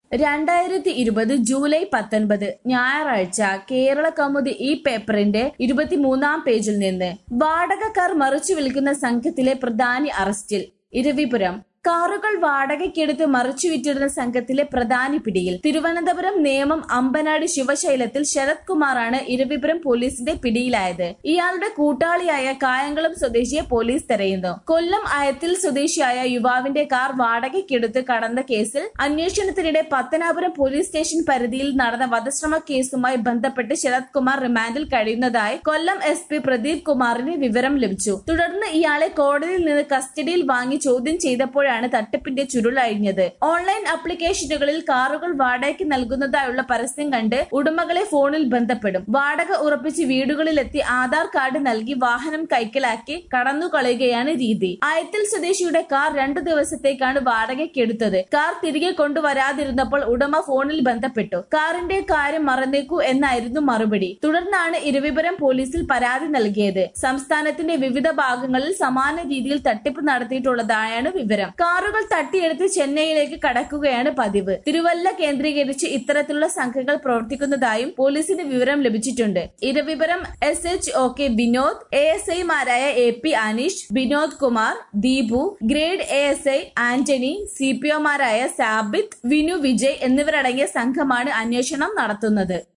രണ്ടായിരത്തി ഇരുപത് ജൂലൈ പത്തൊൻപത് ഞായറാഴ്ച കേരള കൗമുദി ഈ പേപ്പറിന്റെ ഇരുപത്തിമൂന്നാം പേജിൽ നിന്ന് വാടകക്കാർ മറിച്ചു വിൽക്കുന്ന സംഘത്തിലെ പ്രധാനി അറസ്റ്റിൽ ഇരവിപുരം കാറുകൾ വാടകയ്ക്കെടുത്ത് മറിച്ചു വിറ്റിടുന്ന സംഘത്തിലെ പ്രധാനി പിടിയിൽ തിരുവനന്തപുരം നേമം അമ്പനാട് ശിവശൈലത്തിൽ ശരത് കുമാറാണ് ഇരവിപുരം പോലീസിന്റെ പിടിയിലായത് ഇയാളുടെ കൂട്ടാളിയായ കായംകുളം സ്വദേശിയെ പോലീസ് തെരയുന്നു കൊല്ലം അയത്തിൽ സ്വദേശിയായ യുവാവിന്റെ കാർ വാടകയ്ക്കെടുത്ത് കടന്ന കേസിൽ അന്വേഷണത്തിനിടെ പത്തനാപുരം പോലീസ് സ്റ്റേഷൻ പരിധിയിൽ നടന്ന വധശ്രമ കേസുമായി ബന്ധപ്പെട്ട് ശരത് കുമാർ റിമാൻഡിൽ കഴിയുന്നതായി കൊല്ലം എസ് പി പ്രദീപ് കുമാറിന് വിവരം ലഭിച്ചു തുടർന്ന് ഇയാളെ കോടതിയിൽ നിന്ന് കസ്റ്റഡിയിൽ വാങ്ങി ചോദ്യം ചെയ്തപ്പോഴാണ് തട്ടിപ്പിന്റെ ചുരുളഴിഞ്ഞത് ഓൺലൈൻ ആപ്ലിക്കേഷനുകളിൽ കാറുകൾ വാടകയ്ക്ക് നൽകുന്നതായുള്ള പരസ്യം കണ്ട് ഉടമകളെ ഫോണിൽ ബന്ധപ്പെടും വാടക ഉറപ്പിച്ച് വീടുകളിലെത്തി ആധാർ കാർഡ് നൽകി വാഹനം കൈക്കലാക്കി കടന്നു കളയുകയാണ് രീതി അയത്തിൽ സ്വദേശിയുടെ കാർ രണ്ടു ദിവസത്തേക്കാണ് വാടകയ്ക്കെടുത്തത് കാർ തിരികെ കൊണ്ടുവരാതിരുന്നപ്പോൾ ഉടമ ഫോണിൽ ബന്ധപ്പെട്ടു കാറിന്റെ കാര്യം മറന്നേക്കൂ എന്നായിരുന്നു മറുപടി തുടർന്നാണ് ഇരുവിപുരം പോലീസിൽ പരാതി നൽകിയത് സംസ്ഥാനത്തിന്റെ വിവിധ ഭാഗങ്ങളിൽ സമാന രീതിയിൽ തട്ടിപ്പ് നടത്തിയിട്ടുള്ളതായാണ് വിവരം കാറുകൾ തട്ടിയെടുത്ത് ചെന്നൈയിലേക്ക് കടക്കുകയാണ് പതിവ് തിരുവല്ല കേന്ദ്രീകരിച്ച് ഇത്തരത്തിലുള്ള സംഘങ്ങൾ പ്രവർത്തിക്കുന്നതായും പോലീസിന് വിവരം ലഭിച്ചിട്ടുണ്ട് Eravipuram S H O K Vinod A S ഐമാരായ A P Aneesh Vinod Kumar Deepu grade A S I Antony C P ഒമാരായ സാബിത്ത് വിനു വിജയ് എന്നിവരടങ്ങിയ സംഘമാണ് അന്വേഷണം നടത്തുന്നത്